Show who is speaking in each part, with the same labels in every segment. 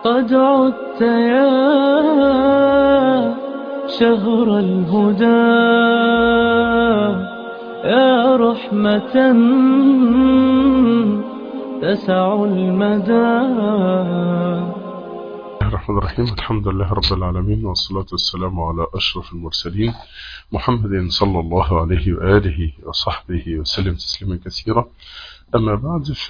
Speaker 1: قد عدت يا شهر الهدى يا رحمة تسع المدى
Speaker 2: الرحمن الرحيم الحمد لله رب العالمين والصلاة والسلام على أشرف المرسلين محمد صلى الله عليه وآله وصحبه وسلم تسليما كثيرا أما بعد ف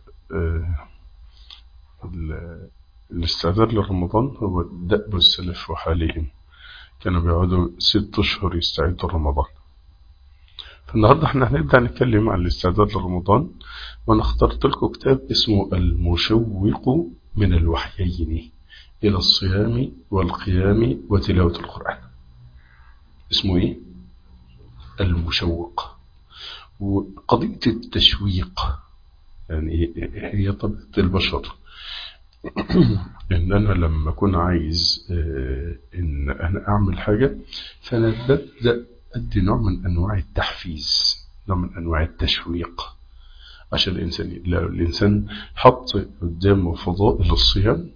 Speaker 2: الاستعداد لرمضان هو دأب السلف وحالهم كانوا بيقعدوا ست أشهر يستعدوا لرمضان فالنهاردة احنا هنبدأ نتكلم عن الاستعداد لرمضان وأنا اخترت لكم كتاب اسمه المشوق من الوحيين إلى الصيام والقيام وتلاوة القرآن اسمه إيه؟ المشوق وقضية التشويق يعني هي طبيعة البشر إن أنا لما أكون عايز إن أنا أعمل حاجة فأنا ببدأ أدي نوع من أنواع التحفيز نوع من أنواع التشويق عشان الإنسان لو الإنسان حط قدامه فضائل الصيام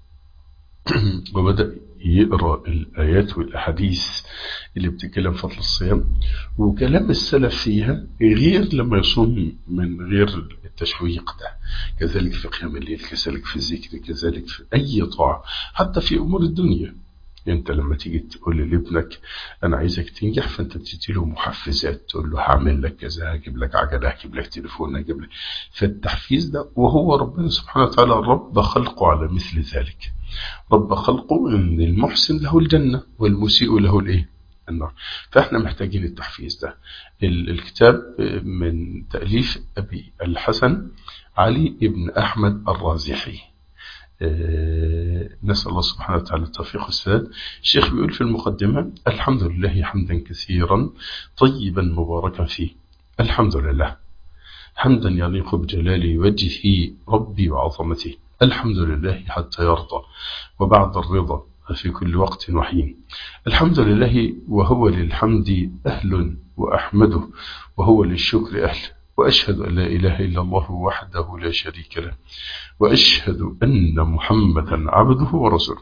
Speaker 2: وبدأ يقرأ الآيات والأحاديث اللي بتتكلم فضل الصيام وكلام السلف فيها غير لما يصوم من غير التشويق ده كذلك في قيام الليل كذلك في الذكر كذلك في أي طاعة حتى في أمور الدنيا انت لما تيجي تقول لابنك انا عايزك تنجح فانت بتدي له محفزات تقول له هعمل لك كذا هجيب لك عجله هجيب لك تليفون هجيب لك فالتحفيز ده وهو ربنا سبحانه وتعالى رب خلقه على مثل ذلك رب خلقه ان المحسن له الجنه والمسيء له الايه النار فاحنا محتاجين التحفيز ده الكتاب من تاليف ابي الحسن علي ابن احمد الرازحي نسأل الله سبحانه وتعالى التوفيق والسداد الشيخ بيقول في المقدمة الحمد لله حمدا كثيرا طيبا مباركا فيه الحمد لله حمدا يليق بجلال وجهه ربي وعظمته الحمد لله حتى يرضى وبعد الرضا في كل وقت وحين الحمد لله وهو للحمد أهل وأحمده وهو للشكر أهل وأشهد أن لا إله إلا الله وحده لا شريك له وأشهد أن محمدا عبده ورسوله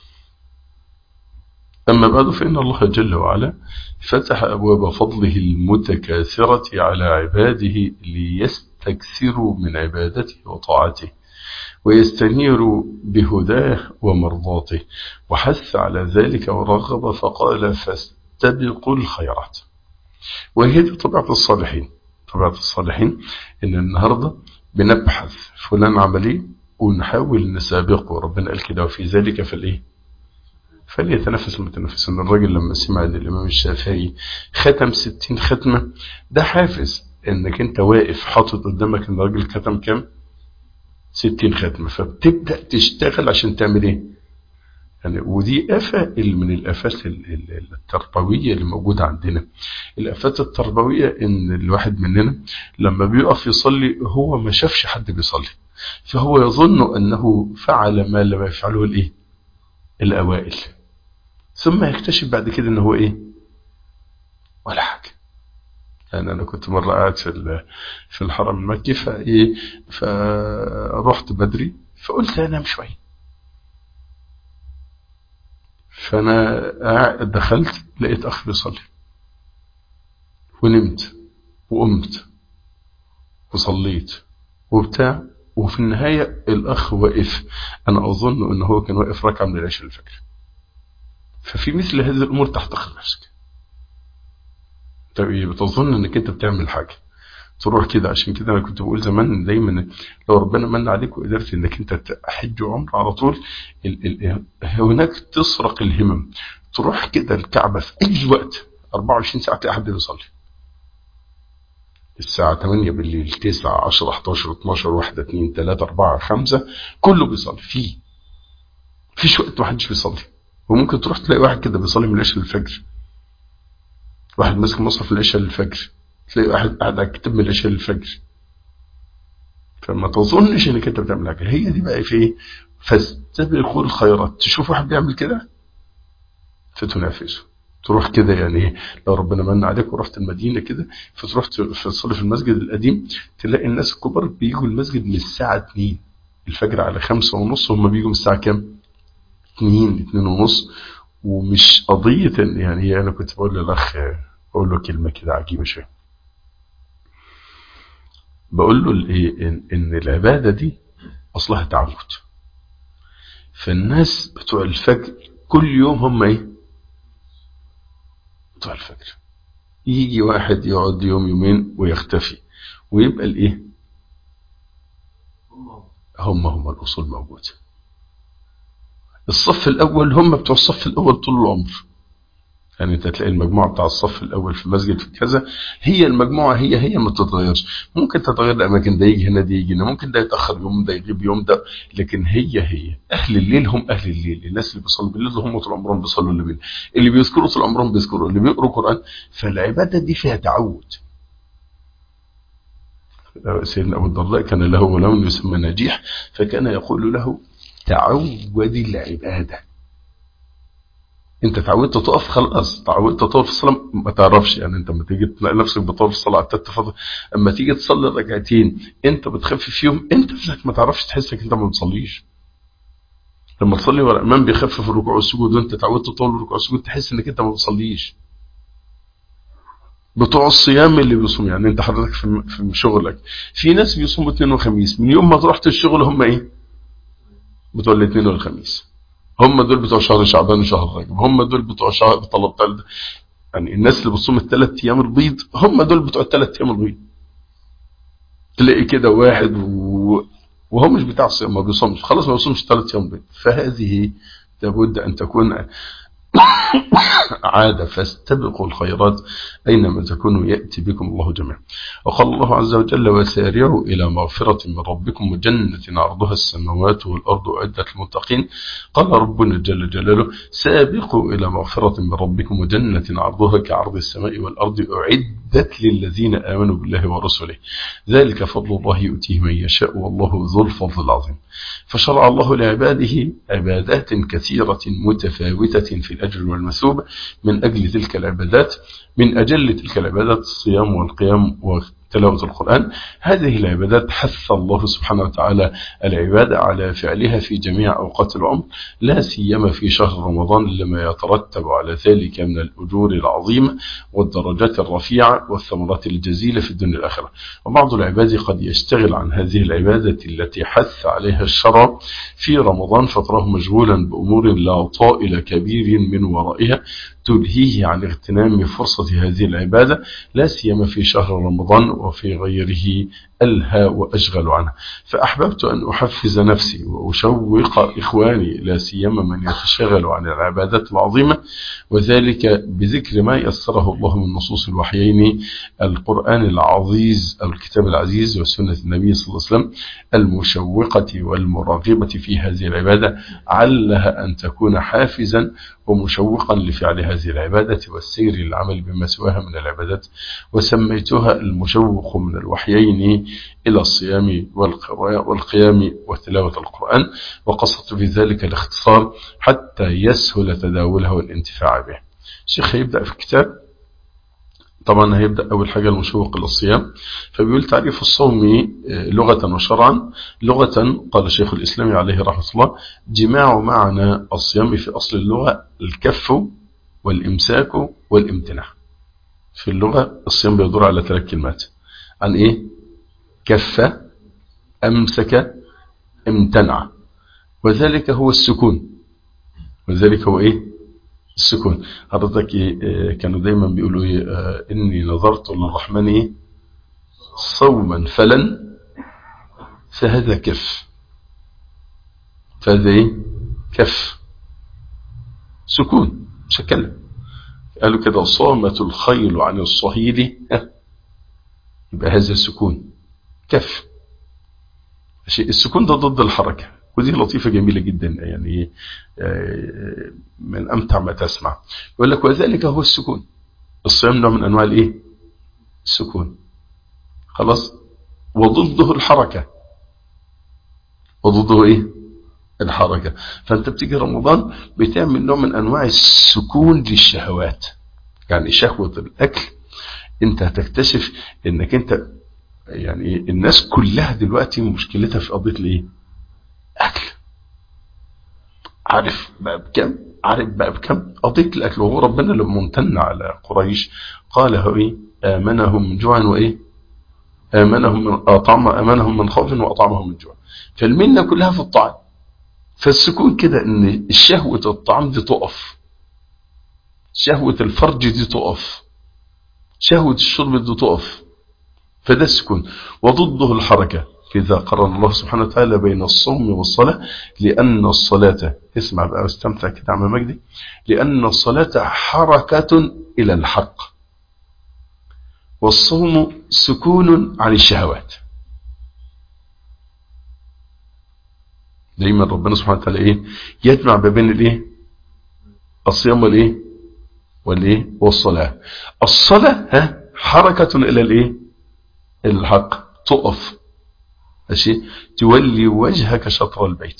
Speaker 2: أما بعد فإن الله جل وعلا فتح أبواب فضله المتكاثرة على عباده ليستكثروا من عبادته وطاعته ويستنيروا بهداه ومرضاته وحث على ذلك ورغب فقال فاستبقوا الخيرات وهي دي طبيعة الصالحين طبيعة الصالحين إن النهاردة بنبحث فلان عمل ايه ونحاول نسابقه ربنا قال كده وفي ذلك فالايه فليتنافس المتنافسون الراجل لما سمع ان الامام الشافعي ختم ستين ختمة ده حافز انك انت واقف حاطط قدامك ان الراجل ختم كام ستين ختمة فبتبدأ تشتغل عشان تعمل ايه يعني ودي آفة من الآفات التربوية اللي موجودة عندنا الآفات التربوية إن الواحد مننا لما بيقف يصلي هو ما شافش حد بيصلي فهو يظن أنه فعل ما لم يفعله الإيه الأوائل ثم يكتشف بعد كده أنه إيه ولا حاجة يعني أنا كنت مرة قاعد في في الحرم المكي فإيه فرحت بدري فقلت أنام شوية فأنا دخلت لقيت أخ بيصلي ونمت وقمت وصليت وبتاع وفي النهاية الأخ واقف أنا أظن أنه هو كان واقف ركعة من العشاء الفجر ففي مثل هذه الأمور تحتقر نفسك طيب بتظن أنك أنت بتعمل حاجة تروح كده عشان كده انا كنت بقول زمان دايما لو ربنا من عليك وقدرت انك انت تحج عمره على طول ال ال هناك تسرق الهمم تروح كده الكعبه في اي وقت 24 ساعه تلاقي حد بيصلي الساعة 8 بالليل 9 10 11 12 1 2 3 4 5 كله بيصلي فيه مفيش وقت ما حدش بيصلي وممكن تروح تلاقي واحد كده بيصلي من العشاء للفجر واحد ماسك مصحف العشاء للفجر تلاقي واحد قاعد على الكتاب من العشاء للفجر فما تظنش انك انت بتعمل حاجه هي دي بقى في ايه فاستبقوا الخيرات تشوف واحد بيعمل كده فتنافسه تروح كده يعني ايه لو ربنا من عليك ورحت المدينه كده فتروح تصلي في المسجد القديم تلاقي الناس الكبار بيجوا المسجد من الساعه 2 الفجر على خمسة ونص هم بيجوا من الساعة كام اتنين اتنين ونص ومش قضية إن- يعني انا كنت بقول للاخ بقول له كلمة كده عجيبة شوية بقول له الايه ان, إن العبادة دي اصلها تعود فالناس بتوع الفجر كل يوم هم ايه بتوع الفجر يجي واحد يقعد يوم يومين ويختفي ويبقى الايه هم هم الاصول موجوده الصف الاول هم بتوع الصف الاول طول العمر يعني انت تلاقي المجموعه بتاع الصف الاول في مسجد في كذا هي المجموعه هي هي ما تتغيرش ممكن تتغير الاماكن ده يجي هنا دي يجي هنا ممكن ده يتاخر يوم ده يغيب يوم ده لكن هي هي اهل الليل هم اهل الليل الناس اللي بيصلوا بالليل هم طول عمرهم بيصلوا الليل اللي بيذكروا طول عمرهم بيذكروا اللي بيقروا قران فالعباده دي فيها تعود سيدنا ابو الدرداء كان له غلام يسمى نجيح فكان يقول له تعود العباده انت تعودت تقف خلاص تعودت تطول في الصلاه ما تعرفش يعني انت لما تيجي تلاقي نفسك بتطول في الصلاه قعدت فتره اما تيجي تصلي ركعتين انت بتخفف فيهم انت نفسك ما تعرفش تحس انك انت ما بتصليش لما تصلي ورا امام بيخفف الركوع والسجود وانت تعودت تطول الركوع والسجود تحس انك انت ما بتصليش بتوع الصيام اللي بيصوم يعني انت حضرتك في في شغلك في ناس بيصوموا اثنين وخميس من يوم ما رحت الشغل هم ايه بتوع الاثنين والخميس هم دول بتوع شهر شعبان وشهر رجب هم دول بتوع شهر طلب يعني الناس اللي بتصوم الثلاث ايام البيض هم دول بتوع الثلاث ايام البيض تلاقي كده واحد و... وهو مش بتاع الصيام ما بيصومش خلاص ما بيصومش ثلاث ايام بيض فهذه لابد ان تكون عادة فاستبقوا الخيرات أينما تكونوا يأتي بكم الله جميعا وقال الله عز وجل وسارعوا إلى مغفرة من ربكم وجنة عرضها السماوات والأرض أعدت المتقين قال ربنا جل جلاله سابقوا إلى مغفرة من ربكم وجنة عرضها كعرض السماء والأرض أعدت للذين آمنوا بالله ورسله ذلك فضل الله يؤتيه من يشاء والله ذو الفضل العظيم فشرع الله لعباده عبادات كثيرة متفاوتة في الأجر والمثوبة من أجل تلك العبادات من أجل تلك العبادات الصيام والقيام وتلاوة القرآن هذه العبادات حث الله سبحانه وتعالى العبادة على فعلها في جميع أوقات العمر لا سيما في شهر رمضان لما يترتب على ذلك من الأجور العظيمة والدرجات الرفيعة والثمرات الجزيلة في الدنيا الآخرة وبعض العباد قد يشتغل عن هذه العبادة التي حث عليها الشرع في رمضان فتراه مشغولا بأمور لا طائل كبير من ورائها تلهيه عن اغتنام فرصة هذه العبادة لا سيما في شهر رمضان وفي غيره ألهى وأشغل عنه فأحببت أن أحفز نفسي وأشوق إخواني لا سيما من يتشغل عن العبادات العظيمة وذلك بذكر ما يسره الله من نصوص الوحيين القرآن العزيز أو الكتاب العزيز وسنة النبي صلى الله عليه وسلم المشوقة والمراغبة في هذه العبادة علها أن تكون حافزا ومشوقا لفعل هذه العبادة والسير للعمل بما سواها من العبادات وسميتها المشوق من الوحيين إلى الصيام والقيام وتلاوة القرآن وقصدت في ذلك الاختصار حتى يسهل تداولها والانتفاع به الشيخ هيبدأ في الكتاب طبعا هيبدأ أول حاجة المشوق إلى الصيام فبيقول تعريف الصوم لغة وشرعا لغة قال الشيخ الإسلامي عليه رحمة الله جماع معنى الصيام في أصل اللغة الكف والإمساك والامتناع في اللغة الصيام بيدور على ثلاث كلمات عن إيه كف أمسك امتنع وذلك هو السكون وذلك هو إيه السكون حضرتك كانوا دايما بيقولوا إيه إني نظرت للرحمن إيه صوما فلن فهذا كف فهذا إيه كف سكون مش هتكلم قالوا كده صامت الخيل عن الصهيل يبقى هذا السكون كف السكون ده ضد الحركة ودي لطيفة جميلة جدا يعني من أمتع ما تسمع يقول لك وذلك هو السكون الصيام نوع من أنواع الإيه السكون خلاص وضده الحركة وضده إيه الحركة فأنت بتيجي رمضان بتعمل نوع من أنواع السكون للشهوات يعني شهوة الأكل أنت هتكتشف أنك أنت يعني الناس كلها دلوقتي مشكلتها في قضية الإيه اكل عارف بقى بكم عارف بقى بكم قضيت الاكل وهو ربنا اللي ممتن على قريش قال هو ايه امنهم من جوع وايه امنهم من اطعم امنهم من خوف واطعمهم من جوع فالمنه كلها في الطعام فالسكون كده ان شهوه الطعام دي تقف شهوه الفرج دي تقف شهوه الشرب دي تقف فده السكون وضده الحركه إذا قرن الله سبحانه وتعالى بين الصوم والصلاة لأن الصلاة اسمع بقى واستمتع كده عم مجدي لأن الصلاة حركة إلى الحق والصوم سكون عن الشهوات دايما ربنا سبحانه وتعالى ايه يجمع ما بين الايه الصيام والايه والايه والصلاه الصلاه ها حركه الى الايه الحق تقف ماشي تولي وجهك شطر البيت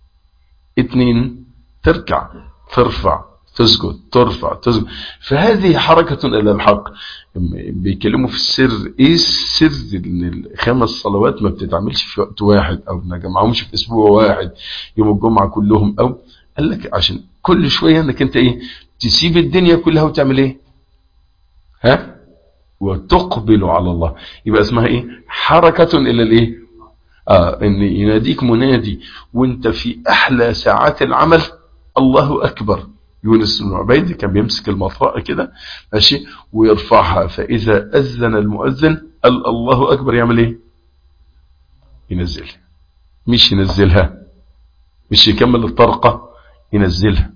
Speaker 2: اثنين تركع ترفع تسجد ترفع تسجد فهذه حركة إلى الحق بيكلموا في السر ايه السر ان الخمس صلوات ما بتتعملش في وقت واحد او ما جمعهمش في اسبوع واحد يوم الجمعة كلهم او قال لك عشان كل شوية انك انت ايه تسيب الدنيا كلها وتعمل ايه ها وتقبل على الله يبقى اسمها ايه حركة الى الايه آه ان يناديك منادي وانت في احلى ساعات العمل الله اكبر يونس بن عبيد كان بيمسك المطرقه كده ماشي ويرفعها فاذا اذن المؤذن قال الله اكبر يعمل ايه ينزلها مش ينزلها مش يكمل الطرقه ينزلها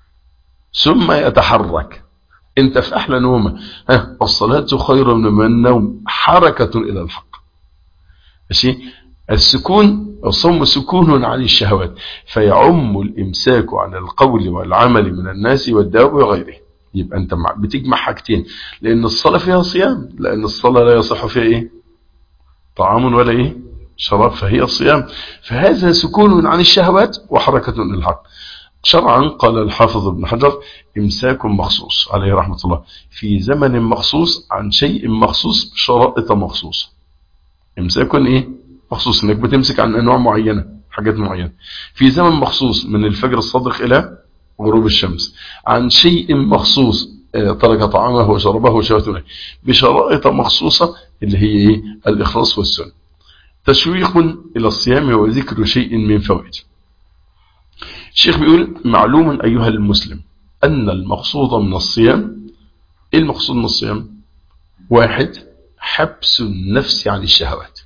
Speaker 2: ثم يتحرك انت في احلى نومه ها الصلاه خير من النوم حركه الى الحق ماشي السكون الصوم سكون عن الشهوات فيعم الإمساك عن القول والعمل من الناس والدواب وغيره يبقى أنت بتجمع حاجتين لأن الصلاة فيها صيام لأن الصلاة لا يصح فيها إيه طعام ولا إيه شراب فهي صيام فهذا سكون عن الشهوات وحركة للحق شرعا قال الحافظ ابن حجر إمساك مخصوص عليه رحمة الله في زمن مخصوص عن شيء مخصوص بشرائط مخصوصة إمساك إيه مخصوص انك بتمسك عن انواع معينة حاجات معينة في زمن مخصوص من الفجر الصادق الى غروب الشمس عن شيء مخصوص ترك طعامه وشربه وشهوته بشرائط مخصوصة اللي هي ايه الاخلاص والسنة تشويق الى الصيام وذكر شيء من فوائده الشيخ بيقول معلوم ايها المسلم ان المقصود من الصيام ايه المقصود من الصيام واحد حبس النفس عن الشهوات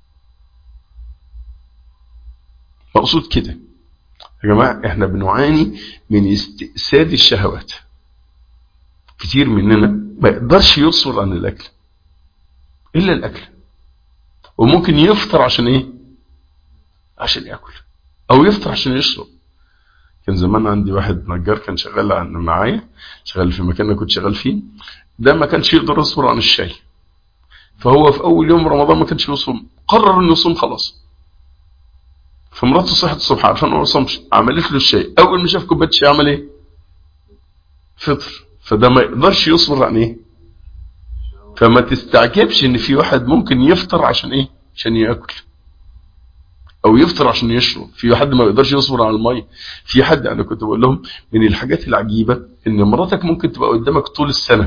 Speaker 2: مقصود كده يا جماعة احنا بنعاني من استئساد الشهوات كتير مننا ما يقدرش يصبر عن الاكل الا الاكل وممكن يفطر عشان ايه عشان ياكل او يفطر عشان يشرب كان زمان عندي واحد نجار كان شغال معايا شغال في مكان انا كنت شغال فيه ده ما كانش يقدر يصبر عن الشاي فهو في اول يوم رمضان ما كانش يصوم قرر انه يصوم خلاص فمراته صحت الصبح عشان ما صمش عملت له الشاي اول ما شاف كوبايه الشاي عمل ايه فطر فده ما يقدرش يصبر عن ايه فما تستعجبش ان في واحد ممكن يفطر عشان ايه عشان ياكل او يفطر عشان يشرب في حد ما يقدرش يصبر على الميه في حد انا كنت بقول لهم من الحاجات العجيبه ان مراتك ممكن تبقى قدامك طول السنه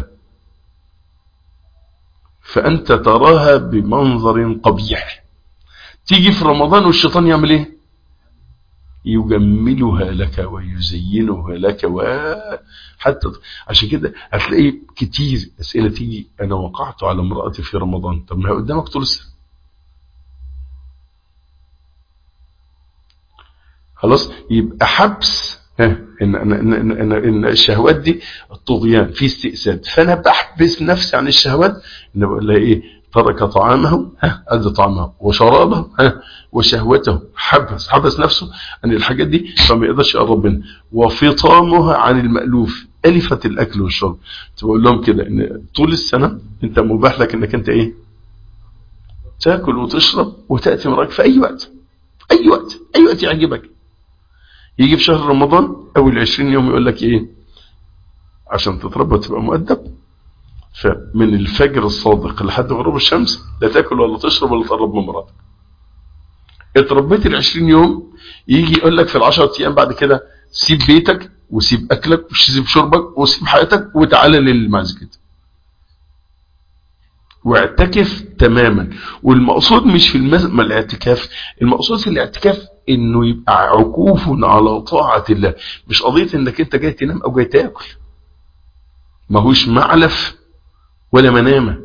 Speaker 2: فانت تراها بمنظر قبيح تيجي في رمضان والشيطان يعمل ايه يجملها لك ويزينها لك وحتى عشان كده هتلاقي كتير اسئله تيجي انا وقعت على امراتي في رمضان طب ما هي قدامك طول السنه خلاص يبقى حبس ها ان ان ان ان, إن الشهوات دي الطغيان في استئساد فانا بحبس نفسي عن الشهوات ان بقول لها ايه ترك طعامه ها ادى طعامه وشرابه ها وشهوته حبس حبس نفسه عن الحاجات دي فما يقدرش يقرب منها وفطامها عن المألوف ألفت الأكل والشرب تقول لهم كده إن طول السنة أنت مباح لك إنك أنت إيه تاكل وتشرب وتأتي مراك في أي وقت أي وقت أي وقت يعجبك يجي في شهر رمضان أول 20 يوم يقول لك إيه عشان تتربى تبقى مؤدب فمن الفجر الصادق لحد غروب الشمس لا تاكل ولا تشرب ولا تقرب من مراتك اتربيت ال 20 يوم يجي يقول لك في ال 10 ايام بعد كده سيب بيتك وسيب اكلك وسيب شربك وسيب حياتك وتعالى للمسجد واعتكف تماما والمقصود مش في المز... ما الاعتكاف المقصود في الاعتكاف انه يبقى عكوف على طاعة الله مش قضية انك انت جاي تنام او جاي تاكل ماهوش معلف ولا منامة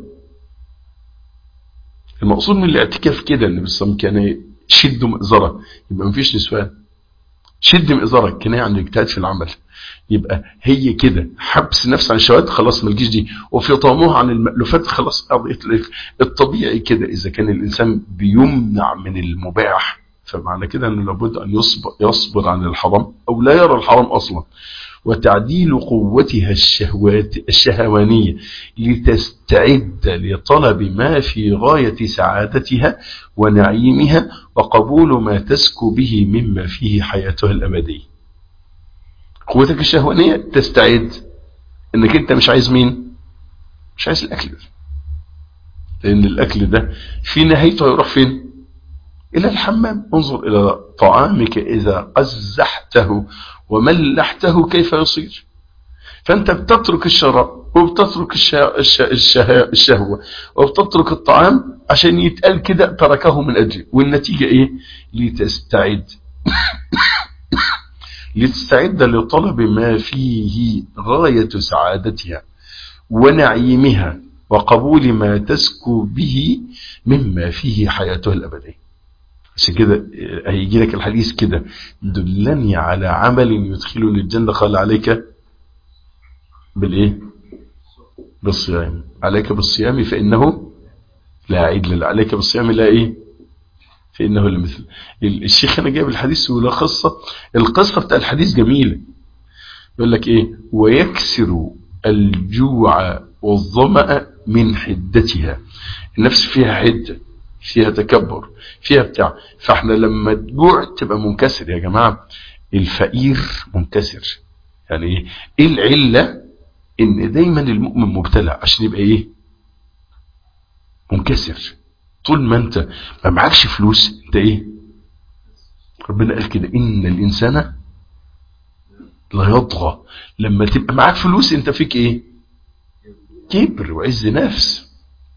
Speaker 2: المقصود من الاعتكاف كده النبي صلى الله عليه وسلم كان شد مئزرة يبقى مفيش نسوان شد مئزرك كناية عن الاجتهاد في العمل يبقى هي كده حبس نفس عن الشهوات خلاص مالكيش دي وفي طاموها عن المألوفات خلاص قضيت لك الطبيعي كده إذا كان الإنسان بيمنع من المباح فمعنى كده أنه لابد أن يصبر, يصبر عن الحرام أو لا يرى الحرام أصلا وتعديل قوتها الشهوات الشهوانية لتستعد لطلب ما في غاية سعادتها ونعيمها وقبول ما تسكو به مما فيه حياتها الأبدية قوتك الشهوانية تستعد انك انت مش عايز مين مش عايز الاكل لان الاكل ده في نهايته يروح فين الى الحمام انظر الى طعامك اذا قزحته وملحته كيف يصير فانت بتترك الشراب وبتترك الشهوة وبتترك الطعام عشان يتقال كده تركه من اجل والنتيجة ايه لتستعد لتستعد لطلب ما فيه غاية سعادتها ونعيمها وقبول ما تسكو به مما فيه حياتها الأبدية عشان كده هيجي لك الحديث كده دلني على عمل يدخلني الجنة قال عليك بالايه بالصيام عليك بالصيام فإنه لا عدل عليك بالصيام لا ايه فإنه لمثل الشيخ هنا جايب الحديث ولا قصة القصة بتاع الحديث جميلة يقول لك ايه ويكسر الجوع والظمأ من حدتها النفس فيها حدة فيها تكبر فيها بتاع فاحنا لما تجوع تبقى منكسر يا جماعة الفقير منكسر يعني ايه ايه العلة ان دايما المؤمن مبتلى عشان يبقى ايه منكسر طول ما انت ما معكش فلوس انت ايه ربنا قال كده ان الانسان لا يطغى لما تبقى معاك فلوس انت فيك ايه كبر وعز نفس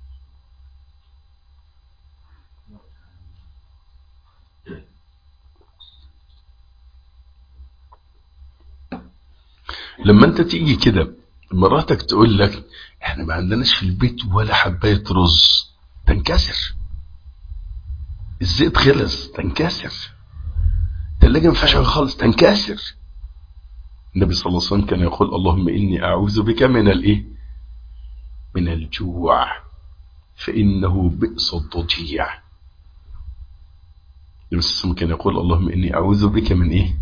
Speaker 2: لما انت تيجي كده مراتك تقول لك احنا ما عندناش في البيت ولا حبايه رز تنكسر الزيت خلص تنكسر الثلاجه ما فيهاش خالص تنكسر النبي صلى الله عليه وسلم كان يقول اللهم اني اعوذ بك من الايه من الجوع فانه بئس الضجيع النبي صلى الله عليه وسلم كان يقول اللهم اني اعوذ بك من ايه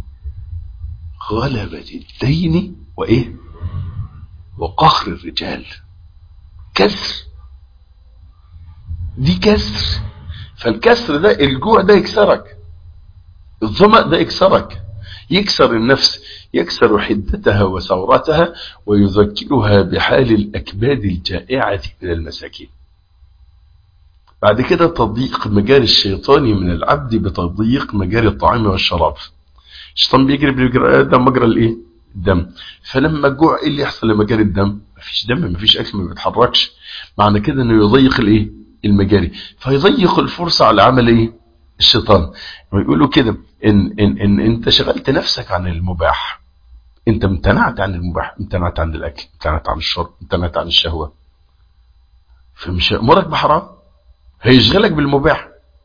Speaker 2: غلبة الدين وايه وقهر الرجال كسر دي كسر فالكسر ده الجوع ده يكسرك الظمأ ده يكسرك يكسر النفس يكسر حدتها وثورتها ويذكرها بحال الأكباد الجائعة من المساكين بعد كده تضييق مجال الشيطان من العبد بتضييق مجال الطعام والشراب الشيطان بيجري بيجري ده مجرى الايه الدم فلما الجوع ايه اللي يحصل لمجال الدم مفيش دم مفيش اكل ما بيتحركش معنى كده انه يضيق الايه المجاري فيضيق الفرصة على عمل ايه الشيطان ويقولوا كده إن, إن, إن انت شغلت نفسك عن المباح انت امتنعت عن المباح امتنعت عن الاكل امتنعت عن الشرب امتنعت عن الشهوة فمش هيأمرك بحرام هيشغلك بالمباح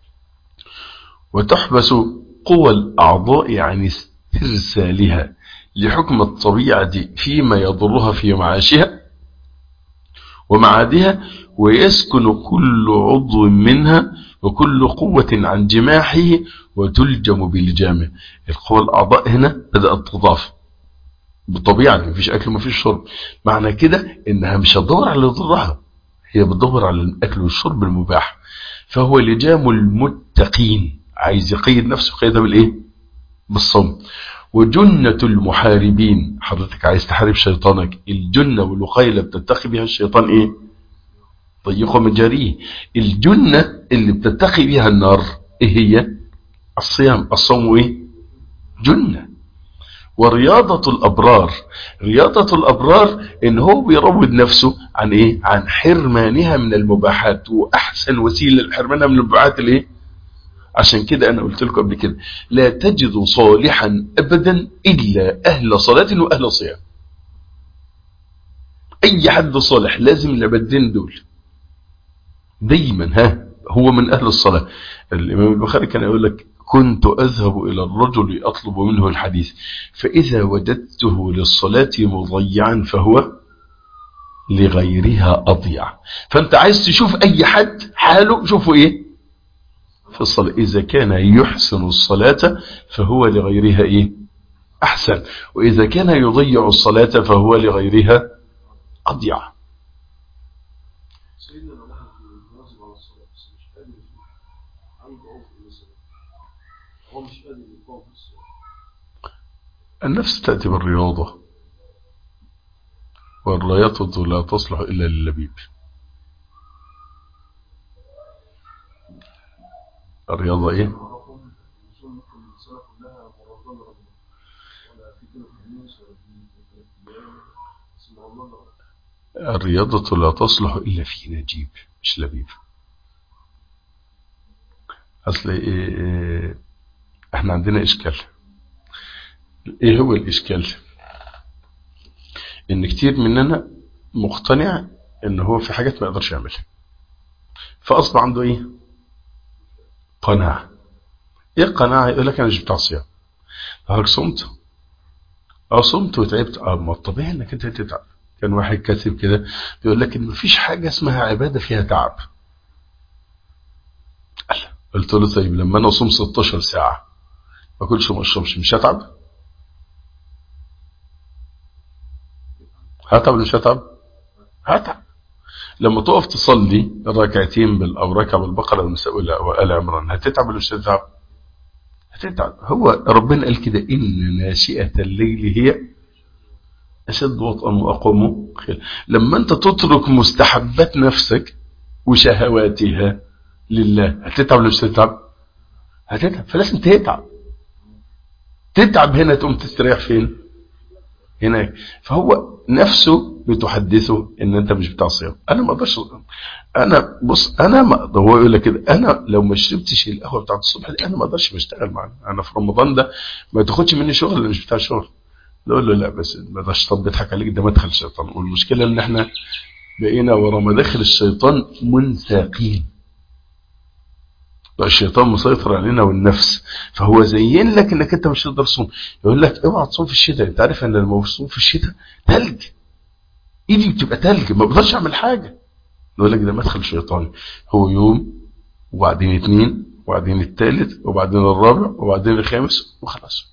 Speaker 2: وتحبس قوى الأعضاء عن استرسالها لحكم الطبيعة فيما يضرها في معاشها ومعادها ويسكن كل عضو منها وكل قوة عن جماحه وتلجم بالجامع القوى الأعضاء هنا بدأت تضاف بالطبيعة مفيش أكل مفيش شرب معنى كده إنها مش هتدور على ضرها هي بتدور على الأكل والشرب المباح فهو لجام المتقين عايز يقيد نفسه قيدها بالإيه بالصوم وجنة المحاربين حضرتك عايز تحارب شيطانك الجنة والوقاية اللي بتتقي بها الشيطان ايه ضيقه مجاريه الجنة اللي بتتقي بها النار ايه هي الصيام الصوم ايه جنة ورياضة الأبرار رياضة الأبرار إن هو بيروض نفسه عن إيه عن حرمانها من المباحات وأحسن وسيلة لحرمانها من المباحات الإيه عشان كده أنا قلت لكم قبل كده لا تجد صالحا أبدا إلا أهل صلاة وأهل صيام أي حد صالح لازم العبادين دول دايما ها هو من أهل الصلاة الإمام البخاري كان يقول لك كنت أذهب إلى الرجل أطلب منه الحديث فإذا وجدته للصلاة مضيعا فهو لغيرها أضيع فأنت عايز تشوف أي حد حاله شوفه إيه في الصلاة إذا كان يحسن الصلاة فهو لغيرها إيه أحسن وإذا كان يضيع الصلاة فهو لغيرها أضيع
Speaker 3: سيدنا الواحد يواظب على الصلاة بس مش قادر يفوق عنده عمق مثلا هو مش قادر يقاوم في الصلاة
Speaker 2: النفس تأتي بالرياضة والرياضة لا تصلح إلا للبيب الرياضة إيه
Speaker 3: أعرفهم الوصول ممكن الصلاة كلها مرضان رمضان ولا في كده خميس ولا في ثلاث أيام بس مرضان رمضان
Speaker 2: الرياضة لا تصلح إلا في نجيب مش لبيب أصل إيه إيه إحنا عندنا إشكال إيه هو الإشكال إن كتير مننا مقتنع إن هو في حاجات ما يقدرش يعملها فأصبح عنده إيه قناعة إيه قناعة يقول لك أنا مش بتاع صيام هاك صمت أو صمت وتعبت أه ما الطبيعي إنك أنت تتعب كان واحد كاتب كده بيقول لك ان مفيش حاجة اسمها عبادة فيها تعب قال قلت له طيب لما انا اصوم 16 ساعة ما اكلش وما اشربش مش هتعب هتعب ولا مش هتعب هتعب لما تقف تصلي ركعتين بال او ركعه بالبقره والنساء وال عمران هتتعب ولا مش هتتعب هتتعب هو ربنا قال كده ان ناشئه الليل هي أشد وطئا وأقوم خير لما أنت تترك مستحبات نفسك وشهواتها لله هتتعب ولا مش هتتعب هتتعب فلازم تتعب تتعب هنا تقوم تستريح فين هناك فهو نفسه بتحدثه ان انت مش بتاع صيام انا ما اقدرش انا بص انا ما هو يقول لك كده انا لو ما شربتش القهوه بتاعت الصبح دي انا ما اقدرش بشتغل معانا انا في رمضان ده ما تاخدش مني شغل اللي مش بتاع شغل نقول له لا بس ما ده الشيطان بيضحك عليك ده مدخل الشيطان والمشكله ان احنا بقينا ورا مداخل الشيطان منساقين بقى الشيطان مسيطر علينا والنفس فهو زين لك انك انت مش تقدر تصوم يقول لك اوعى تصوم في الشتاء انت عارف ان لما بصوم في الشتاء ثلج ايدي بتبقى ثلج ما بقدرش اعمل حاجه نقول لك ده مدخل شيطاني هو يوم وبعدين اثنين وبعدين الثالث وبعدين الرابع وبعدين الخامس وخلاص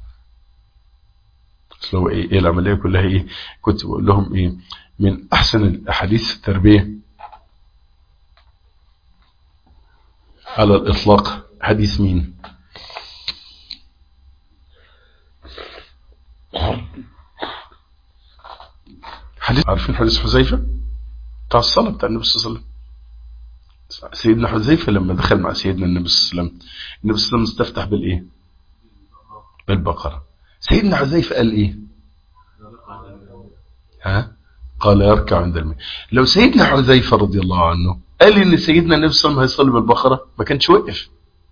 Speaker 2: اصل هو ايه, إيه العمليه كلها ايه كنت بقول لهم ايه من احسن الاحاديث في التربيه على الاطلاق حديث مين حديث عارفين حديث حذيفه بتاع الصلاه بتاع النبي صلى الله عليه وسلم سيدنا حذيفه لما دخل مع سيدنا النبي صلى الله عليه وسلم النبي صلى الله عليه وسلم استفتح بالايه بالبقره سيدنا حذيفه قال ايه ها قال يركع عند الماء لو سيدنا حذيفه رضي الله عنه قال ان سيدنا النبي صلى الله عليه وسلم هيصلي بالبقره ما كانش وقف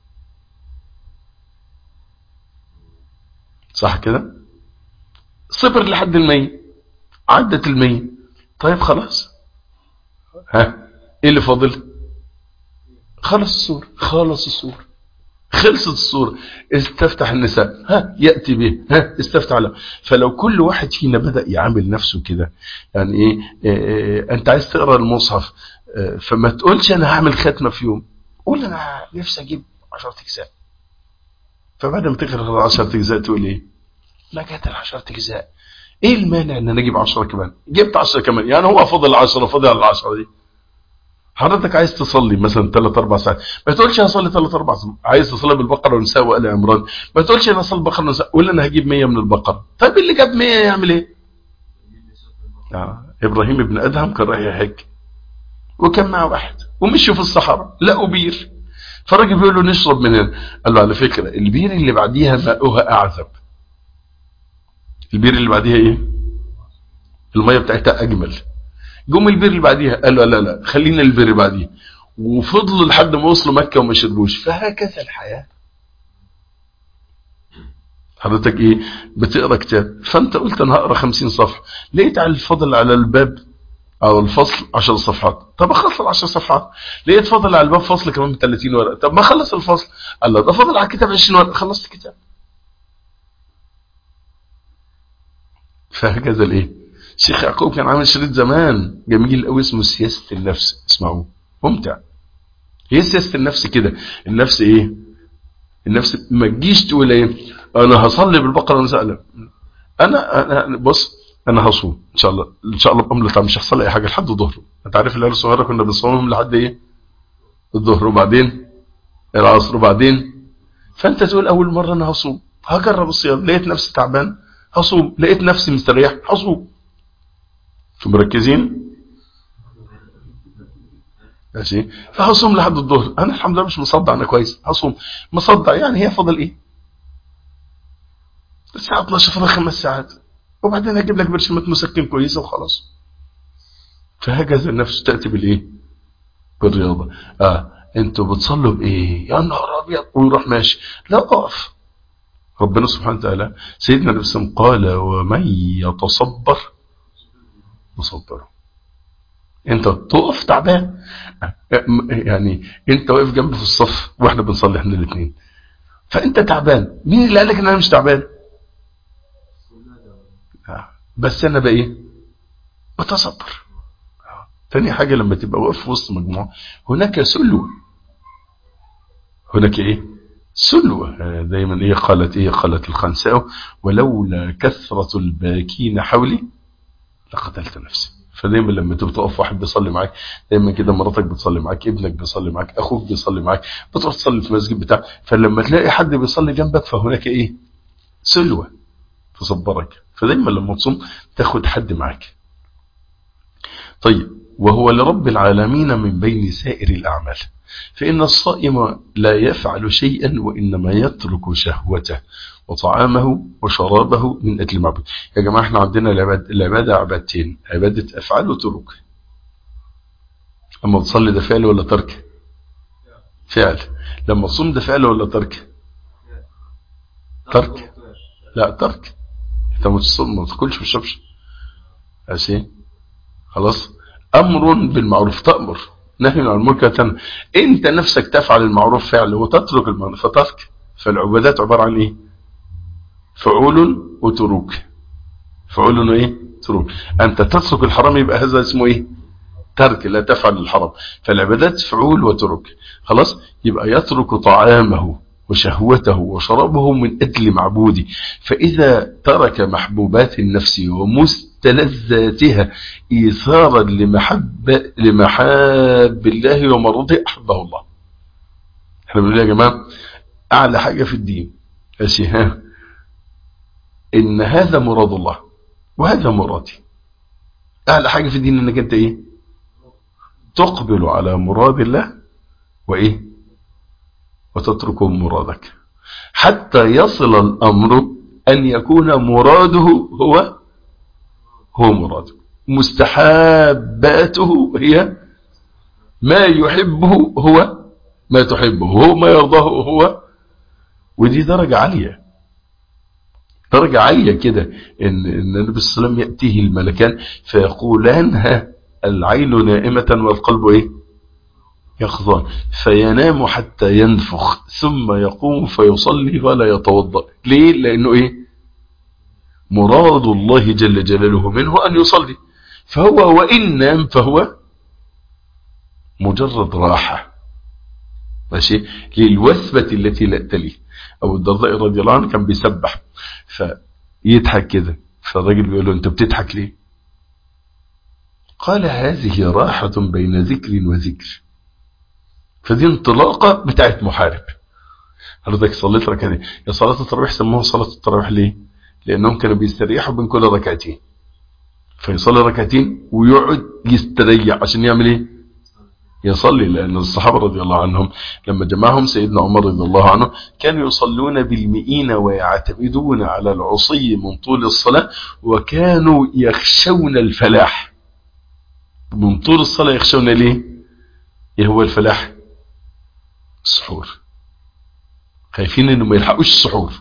Speaker 2: صح كده صبر لحد المية عدت المية طيب خلاص ها ايه اللي فاضل خلص السور خلص السور خلصت الصورة استفتح النساء ها يأتي به ها استفتح له فلو كل واحد فينا بدأ يعامل نفسه كده يعني ايه, إيه, إيه انت عايز تقرأ المصحف إيه فما تقولش انا هعمل ختمة في يوم قول انا نفسي اجيب 10 اجزاء فبعد ما تقرأ 10 اجزاء تقول ايه ما جات ال 10 اجزاء ايه المانع ان انا اجيب 10 كمان جبت 10 كمان يعني هو فضل 10 فضل ال 10 دي حضرتك عايز تصلي مثلا 3 4 ساعات ما تقولش انا اصلي 3 4 ساعات عايز تصلي بالبقره والنساء وال عمران ما تقولش انا اصلي بالبقره والنساء قول انا هجيب 100 من البقره طيب اللي جاب 100 يعمل ايه آه. ابراهيم ابن ادهم كان رايح يحج وكان معه واحد ومشوا في الصحراء لقوا بير فالراجل بيقول له نشرب من هنا قال له على فكرة البير اللي بعديها ماؤها أعذب البير اللي بعديها ايه المية بتاعتها أجمل جم البير اللي بعديها قال له لا لا خلينا البير اللي بعديها وفضلوا لحد ما وصلوا مكة وما شربوش فهكذا الحياة حضرتك ايه بتقرا كتاب فانت قلت انا هقرا 50 صفحه لقيت على الفضل على الباب او الفصل 10 صفحات طب اخلص ال 10 صفحات لقيت فاضل على الباب فصل كمان 30 ورقه طب ما اخلص الفصل قال لا ده فاضل على الكتاب 20 ورقه خلصت الكتاب فهكذا الايه الشيخ يعقوب كان عامل شريط زمان جميل قوي اسمه سياسه النفس اسمعوه ممتع هي سياسه النفس كده النفس ايه النفس ما تجيش تقول ايه انا هصلي بالبقره ونسأل انا انا بص انا هصوم ان شاء الله ان شاء الله بامر مش هيحصل لي اي حاجه لحد الظهر انت عارف العيال الصغيره كنا بنصومهم لحد ايه الظهر وبعدين العصر وبعدين فانت تقول اول مره انا هصوم هجرب الصيام لقيت نفسي تعبان هصوم لقيت نفسي مستريح هصوم انتوا مركزين ماشي فهصوم لحد الظهر انا الحمد لله مش مصدع انا كويس هصوم مصدع يعني هي فاضل ايه الساعه 12 فاضل خمس ساعات وبعدين اجيب لك برشمه مسكن كويسه وخلاص فهكذا النفس تاتي بالايه بالرياضه اه انتوا بتصلوا بايه يا نهار ابيض ويروح ماشي لا اقف ربنا سبحانه وتعالى سيدنا النبي صلى الله عليه وسلم قال ومن يتصبر مصبره انت تقف تعبان يعني انت واقف جنبي في الصف واحنا بنصلي احنا الاثنين فانت تعبان مين اللي قال لك ان انا مش تعبان بس انا بقى ايه بتصبر تاني حاجة لما تبقى واقف في وسط مجموعة هناك سلوة هناك ايه سلوة دايما ايه قالت ايه قالت الخنساء ولولا كثرة الباكين حولي لقتلت نفسي فدايما لما تبقى تقف واحد بيصلي معاك دايما كده مراتك بتصلي معاك ابنك بيصلي معاك اخوك بيصلي معاك بتروح تصلي في المسجد بتاعك فلما تلاقي حد بيصلي جنبك فهناك ايه سلوة تصبرك فدايما لما تصوم تاخد حد معاك طيب وهو لرب العالمين من بين سائر الأعمال فإن الصائم لا يفعل شيئا وإنما يترك شهوته وطعامه وشرابه من أجل المعبود يا جماعة احنا عندنا العبادة, العبادة عبادتين عبادة أفعال وترك لما تصلي ده فعل ولا ترك فعل لما تصوم ده فعل ولا ترك ترك لا ترك انت ما تصوم ما تاكلش ما تشربش ماشي خلاص امر بالمعروف تامر نهي عن المنكر تنهى انت نفسك تفعل المعروف فعل وتترك المعروف فترك فالعبادات عباره عن ايه فعول وتروك فعول وايه تروك انت تترك الحرام يبقى هذا اسمه ايه ترك لا تفعل الحرام فالعبادات فعول وترك خلاص يبقى يترك طعامه وشهوته وشرابه من أجل معبوده فإذا ترك محبوبات النفس ومستلذاتها إيثارا لمحب لمحاب الله ومرضه أحبه الله احنا بنقول يا جماعة أعلى حاجة في الدين أشياء إن هذا مراد الله وهذا مرادي أعلى حاجة في الدين إنك أنت إيه تقبل على مراد الله وإيه وتترك مرادك حتى يصل الأمر أن يكون مراده هو هو مراده مستحاباته هي ما يحبه هو ما تحبه هو ما يرضاه هو ودي درجة عالية درجة عالية كده إن, إن النبي صلى الله عليه وسلم يأتيه الملكان فيقولان ها العين نائمة والقلب إيه يخضان فينام حتى ينفخ ثم يقوم فيصلي ولا يتوضا ليه لانه ايه مراد الله جل جلاله منه ان يصلي فهو وان نام فهو مجرد راحه ماشي للوثبه التي لا تليه ابو الدرداء رضي الله عنه كان بيسبح فيضحك كده فالراجل بيقول له انت بتضحك ليه قال هذه راحه بين ذكر وذكر فدي انطلاقه بتاعت محارب حضرتك صليت ركعتين يا صلاه التراويح سموها صلاه التراويح ليه لانهم كانوا بيستريحوا بين كل ركعتين فيصلي ركعتين ويقعد يستريح عشان يعمل ايه يصلي لأن الصحابة رضي الله عنهم لما جمعهم سيدنا عمر رضي الله عنه كانوا يصلون بالمئين ويعتمدون على العصي من طول الصلاة وكانوا يخشون الفلاح من طول الصلاة يخشون ليه ايه هو الفلاح السحور خايفين انه ما يلحقوش السحور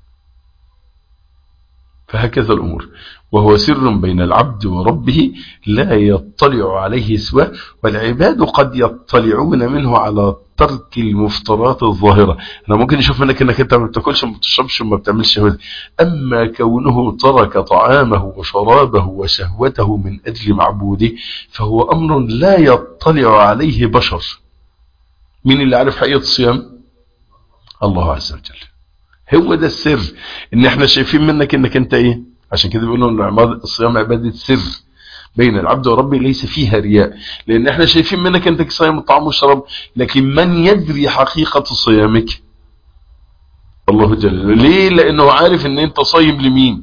Speaker 2: فهكذا الأمور وهو سر بين العبد وربه لا يطلع عليه سواه والعباد قد يطلعون منه على ترك المفترات الظاهرة أنا ممكن نشوف منك أنك أنت ما بتاكلش وما بتشربش وما بتعملش هذا أما كونه ترك طعامه وشرابه وشهوته من أجل معبوده فهو أمر لا يطلع عليه بشر مين اللي عارف حقيقة الصيام الله عز وجل هو ده السر ان احنا شايفين منك انك انت ايه عشان كده بيقولوا ان الصيام عبادة سر بين العبد وربه ليس فيها رياء لان احنا شايفين منك انك صايم الطعام والشراب لكن من يدري حقيقة صيامك الله جل ليه لانه عارف ان انت صايم لمين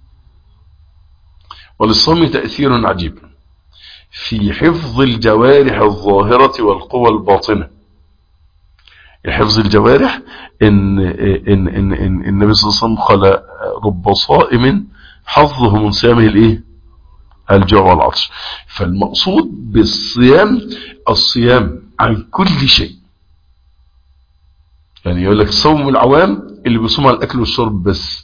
Speaker 2: وللصوم تأثير عجيب في حفظ الجوارح الظاهرة والقوى الباطنة حفظ الجوارح إن, إن, إن, إن النبي صلى الله عليه وسلم قال رب صائم حظه من صيامه الايه الجوع والعطش فالمقصود بالصيام الصيام عن كل شيء يعني يقول لك صوم العوام اللي بيصوم على الاكل والشرب بس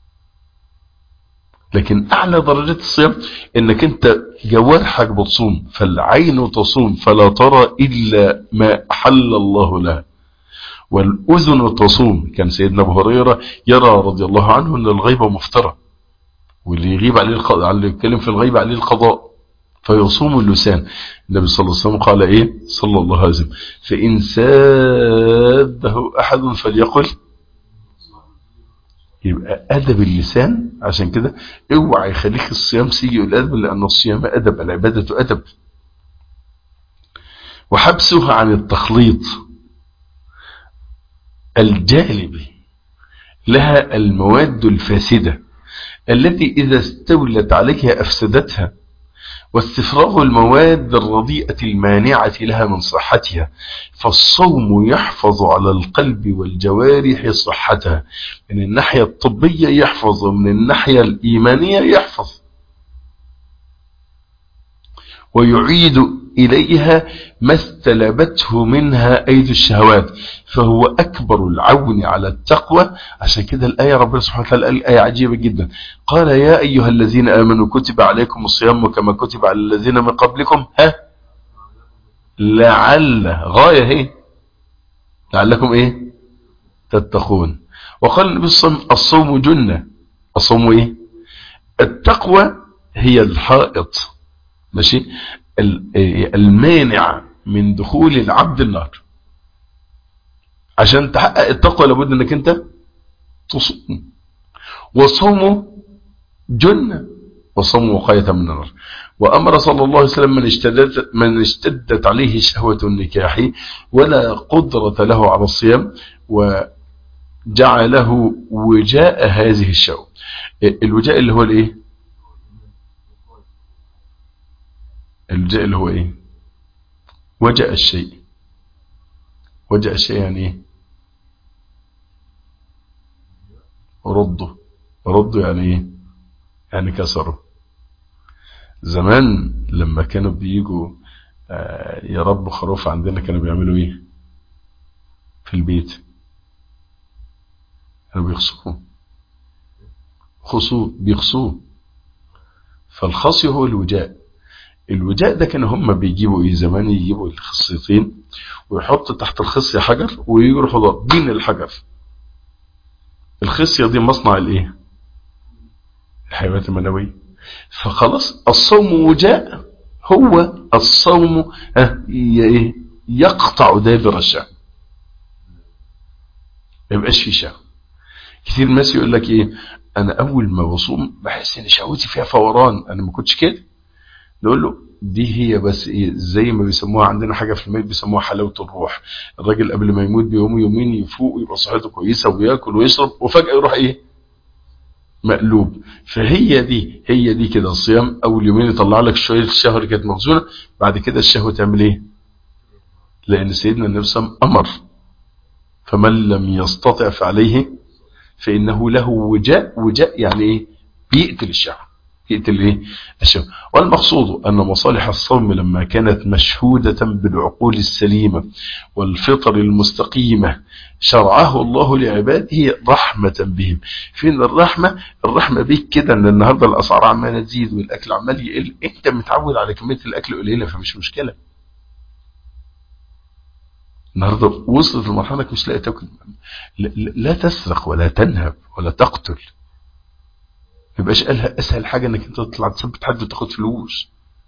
Speaker 2: لكن اعلى درجات الصيام انك انت جوارحك بتصوم فالعين تصوم فلا ترى الا ما احل الله لها والأذن تصوم كان سيدنا أبو هريرة يرى رضي الله عنه أن الغيبة مفترة واللي يغيب عليه القضاء اللي يتكلم في الغيبة عليه القضاء فيصوم اللسان النبي صلى الله عليه وسلم قال إيه صلى الله عليه وسلم فإن ساده أحد فليقل يبقى أدب اللسان عشان كده اوعى يخليك الصيام سيء الأدب لأن الصيام أدب العبادة أدب وحبسها عن التخليط الجالب لها المواد الفاسدة التي إذا استولت عليها أفسدتها واستفراغ المواد الرديئة المانعة لها من صحتها فالصوم يحفظ على القلب والجوارح صحتها من الناحية الطبية يحفظ ومن الناحية الإيمانية يحفظ ويعيد إليها ما استلبته منها أيدي الشهوات فهو أكبر العون على التقوى عشان كده الآية ربنا سبحانه وتعالى قال آية عجيبة جدا قال يا أيها الذين آمنوا كتب عليكم الصيام كما كتب على الذين من قبلكم ها لعل غاية هي لعلكم ايه تتقون وقال النبي صلى الله عليه وسلم الصوم جنة الصوم ايه التقوى هي الحائط ماشي المانع من دخول العبد النار عشان تحقق التقوى لابد انك انت تصوم والصوم جنة والصوم وقاية من النار وأمر صلى الله عليه وسلم من اشتدت, من اشتدت عليه شهوة النكاح ولا قدرة له على الصيام وجعله وجاء هذه الشهوة الوجاء اللي هو الايه الوجاء اللي هو ايه وجاء الشيء وجاء الشيء يعني ايه رده رده يعني ايه يعني كسره زمان لما كانوا بيجوا يربوا خروف عندنا كانوا بيعملوا ايه في البيت كانوا بيخصوه خصوه بيخصوه فالخصي هو الوجاء الوجاء ده كانوا هم بيجيبوا ايه زمان يجيبوا الخصيتين ويحط تحت الخصية حجر ويروحوا ضاربين الحجر الخصية دي مصنع الايه الحيوانات المنوية فخلاص الصوم وجاء هو الصوم يقطع دابر الشهوة ما يبقاش في شهوة كتير ناس يقول لك ايه انا اول ما بصوم بحس ان شهوتي فيها فوران انا ما كنتش كده نقول له دي هي بس ايه زي ما بيسموها عندنا حاجة في الميت بيسموها حلاوة الروح الراجل قبل ما يموت بيوم يومين يفوق ويبقى صحته كويسة وياكل ويشرب وفجأة يروح ايه مقلوب فهي دي هي دي كده الصيام اول يومين يطلع لك شويه الشهوه اللي كانت مخزونه بعد كده الشهوه تعمل ايه لأن سيدنا النبي صلى الله عليه وسلم أمر فمن لم يستطع فعليه فإنه له وجاء وجاء يعني إيه بيقتل الشهوة يقتل إيه الشهوة والمقصود أن مصالح الصوم لما كانت مشهودة بالعقول السليمة والفطر المستقيمة شرعه الله لعباده رحمة بهم فين الرحمة الرحمة بيك كده ان النهاردة الاسعار عمالة تزيد والاكل عمال يقل انت متعود على كمية الاكل قليلة فمش مشكلة النهاردة وصلت لمرحلة مش لاقي تاكل لا, لا تسرق ولا تنهب ولا تقتل يبقاش قالها اسهل حاجة انك انت تطلع تثبت حد وتاخد فلوس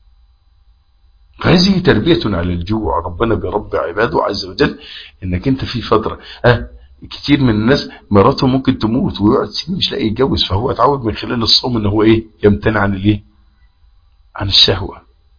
Speaker 2: هذه تربية على الجوع ربنا بيربي عباده عز وجل انك انت في فترة اه كتير من الناس مراته ممكن تموت ويقعد سنين مش لاقي يتجوز فهو اتعود من خلال الصوم ان هو ايه يمتنع عن الايه عن الشهوة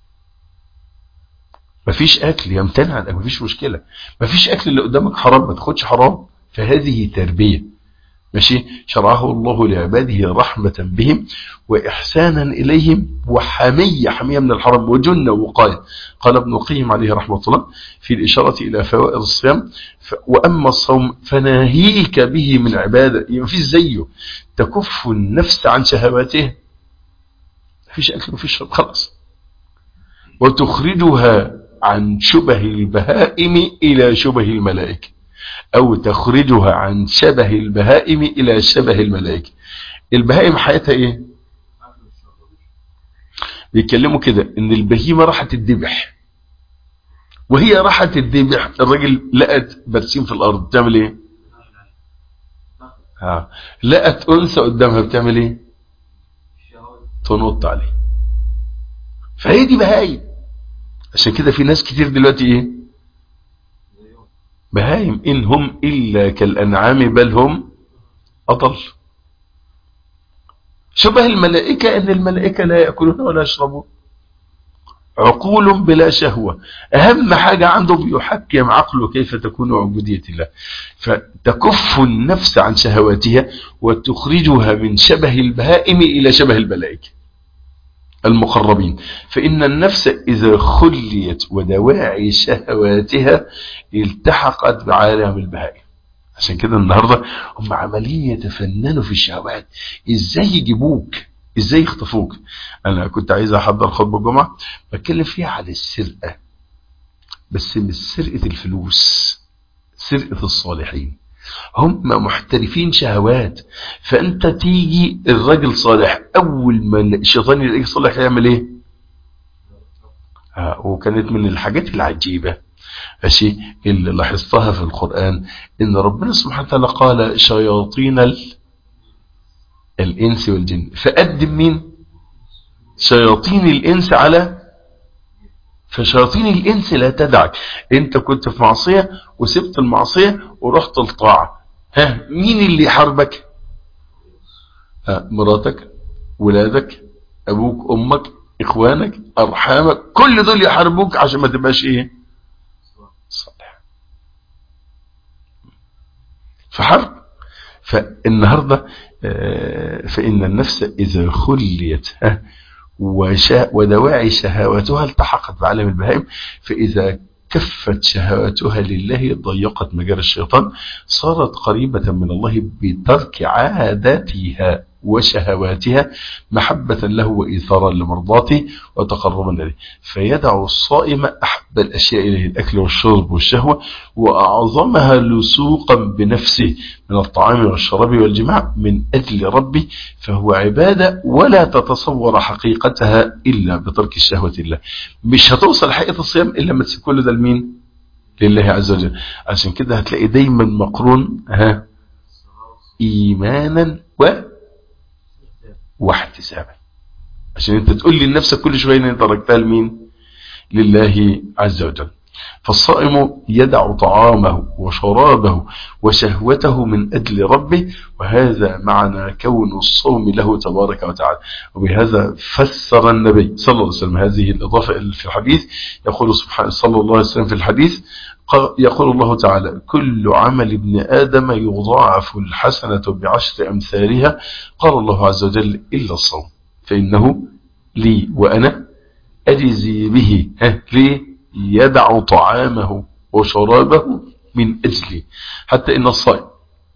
Speaker 2: مفيش اكل يمتنع عن مفيش مشكلة مفيش اكل اللي قدامك حرام ما تاخدش حرام فهذه تربية ماشي شرعه الله لعباده رحمة بهم وإحسانا إليهم وحمية حمية من الحرام وجنة وقاية قال ابن القيم عليه رحمة الله في الإشارة إلى فوائد الصيام وأما الصوم فناهيك به من عبادة مفيش زيه تكف النفس عن شهواته مفيش أكل مفيش شرب خلاص وتخرجها عن شبه البهائم إلى شبه الملائكة أو تخرجها عن شبه البهائم إلى شبه الملائكة البهائم حياتها إيه بيتكلموا كده إن البهيمة راحت الذبح وهي راحت الذبح الراجل لقت برسيم في الأرض بتعمل إيه ها لقت أنثى قدامها بتعمل إيه تنط عليه فهي دي بهايم عشان كده في ناس كتير دلوقتي إيه بهايم إن هم إلا كالأنعام بل هم أضل شبه الملائكة أن الملائكة لا يأكلون ولا يشربون عقول بلا شهوة أهم حاجة عنده بيحكم عقله كيف تكون عبودية الله فتكف النفس عن شهواتها وتخرجها من شبه البهائم إلى شبه الملائكة المقربين فإن النفس إذا خليت ودواعي شهواتها التحقت بعالم البهائم عشان كده النهاردة هم عملية يتفننوا في الشهوات ازاي يجيبوك ازاي يخطفوك انا كنت عايز احضر خطبة الجمعة بتكلم فيها على السرقة بس مش سرقة الفلوس سرقة الصالحين هم محترفين شهوات فانت تيجي الراجل صالح اول ما الشيطان يلاقيك صالح يعمل ايه آه وكانت من الحاجات العجيبة ماشي اللي لاحظتها في القرآن ان ربنا سبحانه وتعالى قال شياطين ال... الانس والجن فقدم مين شياطين الانس على فشياطين الانس لا تدعك انت كنت في معصية وسبت المعصية ورحت الطاعة ها مين اللي يحاربك ها مراتك ولادك ابوك امك اخوانك ارحامك كل دول يحاربوك عشان ما تبقاش ايه صالح فحرب فالنهاردة فإن النفس إذا خليت ودواعي شهواتها التحقت بعالم البهائم فإذا كفت شهواتها لله ضيقت مجال الشيطان صارت قريبة من الله بترك عاداتها وشهواتها محبة له وإيثارا لمرضاته وتقربا إليه فيدع الصائم أحب الأشياء إليه الأكل والشرب والشهوة وأعظمها لسوقا بنفسه من الطعام والشراب والجماع من أجل ربه فهو عبادة ولا تتصور حقيقتها إلا بترك الشهوة الله مش هتوصل حقيقة الصيام إلا ما تسيب كل ده لمين لله عز وجل عشان كده هتلاقي دايما مقرون ها إيمانا و واحتسابا عشان انت تقول لي لنفسك كل شوية ان انت تركتها لمين لله عز وجل فالصائم يدع طعامه وشرابه وشهوته من أجل ربه وهذا معنى كون الصوم له تبارك وتعالى وبهذا فسر النبي صلى الله عليه وسلم هذه الإضافة في الحديث يقول سبحانه صلى الله عليه وسلم في الحديث يقول الله تعالى كل عمل ابن آدم يضاعف الحسنة بعشر أمثالها قال الله عز وجل إلا الصوم فإنه لي وأنا أجزي به ها ليه يدع طعامه وشرابه من أجلي حتى إن الصائم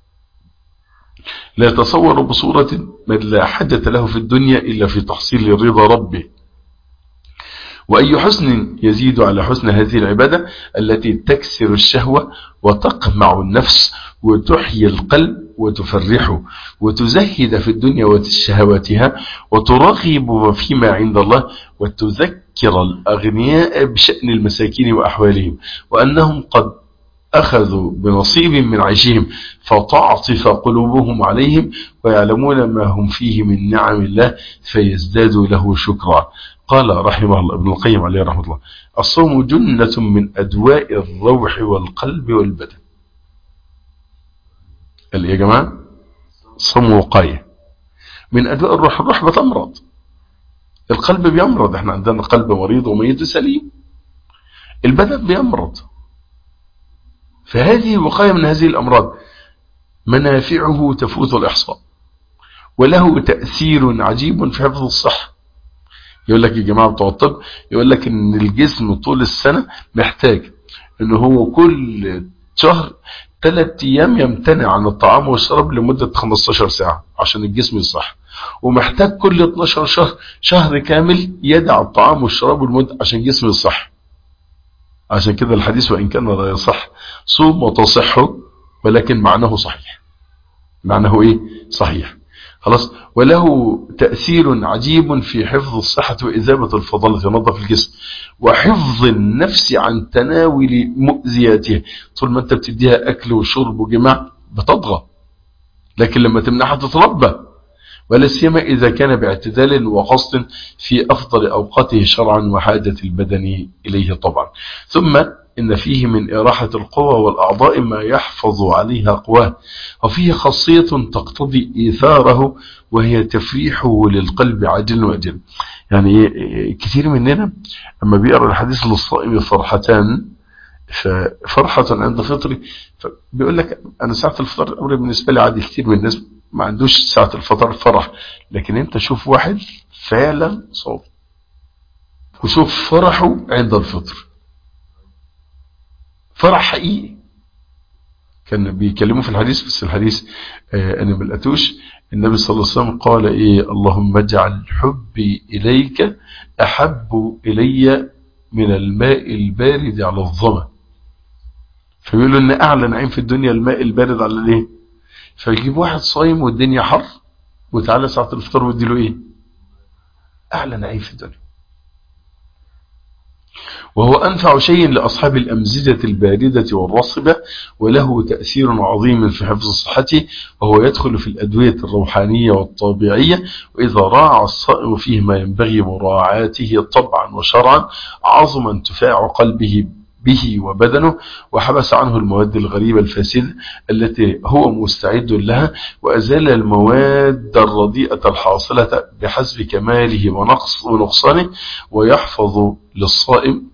Speaker 2: لا يتصور بصورة من لا حاجة له في الدنيا إلا في تحصيل رضا ربه وأي حسن يزيد على حسن هذه العبادة التي تكسر الشهوة وتقمع النفس وتحيي القلب وتفرحه وتزهد في الدنيا وشهواتها وترغب فيما عند الله وتذكر الأغنياء بشأن المساكين وأحوالهم وأنهم قد أخذوا بنصيب من عيشهم فتعطف قلوبهم عليهم ويعلمون ما هم فيه من نعم الله فيزدادوا له شكرا قال رحمه الله ابن القيم عليه رحمه الله الصوم جنة من أدواء الروح والقلب والبدن قال يا جماعة الصوم وقاية من أدواء الروح الروح بتمرض القلب بيمرض احنا عندنا قلب مريض وميت سليم البدن بيمرض فهذه وقاية من هذه الأمراض منافعه تفوت الإحصاء وله تأثير عجيب في حفظ الصحة يقول لك يا جماعة بتوع الطب يقول لك ان الجسم طول السنة محتاج ان هو كل شهر ثلاث ايام يمتنع عن الطعام والشراب لمدة 15 ساعة عشان الجسم يصح ومحتاج كل 12 شهر شهر كامل يدع الطعام والشراب والمدة عشان الجسم يصح عشان كده الحديث وإن كان لا يصح صوم وتصح ولكن معناه صحيح معناه ايه صحيح خلاص وله تأثير عجيب في حفظ الصحة وإذابة الفضلة ينظف الجسم وحفظ النفس عن تناول مؤذياتها طول ما انت بتديها أكل وشرب وجماع بتضغى لكن لما تمنعها تتربى ولا سيما إذا كان باعتدال وقصد في أفضل أوقاته شرعا وحاجة البدن إليه طبعا ثم إن فيه من إراحة القوى والأعضاء ما يحفظ عليها قواه وفيه خاصية تقتضي إيثاره وهي تفريحه للقلب عجل وأجل يعني كثير مننا أما بيقرأ الحديث للصائم فرحتان فرحة عند فطري بيقول لك أنا ساعة الفطر الأمر بالنسبة لي عادي كتير من الناس ما عندوش ساعة الفطر فرح لكن انت شوف واحد فعلا صوم وشوف فرحه عند الفطر فرح حقيقي كان بيكلموا في الحديث بس الحديث آه انا ما لقيتوش النبي صلى الله عليه وسلم قال ايه اللهم اجعل حبي اليك احب الي من الماء البارد على الظما فبيقولوا ان اعلى نعيم في الدنيا الماء البارد على الايه فيجيب واحد صايم والدنيا حر وتعالى ساعة الفطار واديله ايه اعلى نعيم في الدنيا وهو أنفع شيء لأصحاب الأمزجة الباردة والرصبة وله تأثير عظيم في حفظ صحته وهو يدخل في الأدوية الروحانية والطبيعية وإذا راعى الصائم فيه ما ينبغي مراعاته طبعا وشرعا عظم انتفاع قلبه به وبدنه وحبس عنه المواد الغريبة الفاسدة التي هو مستعد لها وأزال المواد الرديئة الحاصلة بحسب كماله ونقص ونقصانه ويحفظ للصائم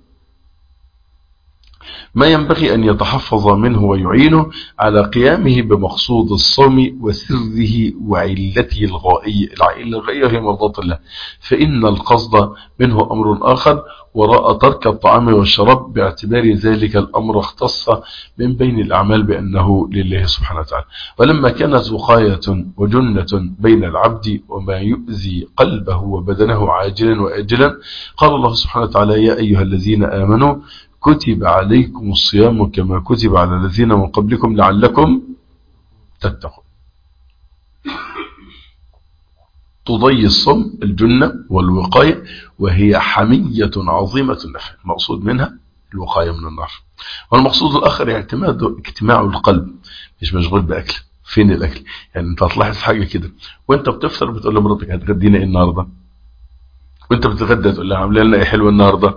Speaker 2: ما ينبغي أن يتحفظ منه ويعينه على قيامه بمقصود الصوم وسره وعلته الغائية العائلة الغائية هي مرضاة الله فإن القصد منه أمر آخر وراء ترك الطعام والشراب باعتبار ذلك الأمر اختص من بين الأعمال بأنه لله سبحانه وتعالى ولما كانت وقاية وجنة بين العبد وما يؤذي قلبه وبدنه عاجلا وآجلا قال الله سبحانه وتعالى يا أيها الذين آمنوا كتب عليكم الصيام كما كتب على الذين من قبلكم لعلكم تتقون تضي الصوم الجنة والوقاية وهي حمية عظيمة النفع المقصود منها الوقاية من النار والمقصود الآخر اعتماد اجتماع القلب مش مشغول بأكل فين الأكل يعني انت هتلاحظ حاجة كده وانت بتفطر بتقول لمراتك هتغدينا ايه النهاردة وانت بتتغدى تقول لها عامله لنا ايه حلو النهارده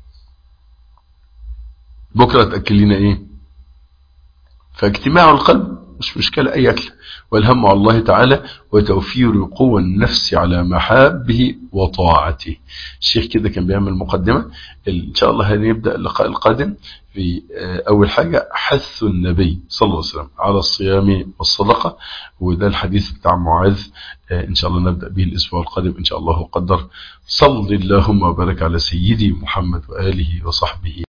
Speaker 2: بكرة تأكلين ايه فاجتماع القلب مش مشكلة اي اكل والهم على الله تعالى وتوفير قوى النفس على محابه وطاعته الشيخ كده كان بيعمل مقدمة ان شاء الله هنبدأ اللقاء القادم في اول حاجة حث النبي صلى الله عليه وسلم على الصيام والصدقة وده الحديث بتاع معاذ ان شاء الله نبدأ به الاسبوع القادم ان شاء الله قدر صل اللهم وبارك على سيدي محمد وآله وصحبه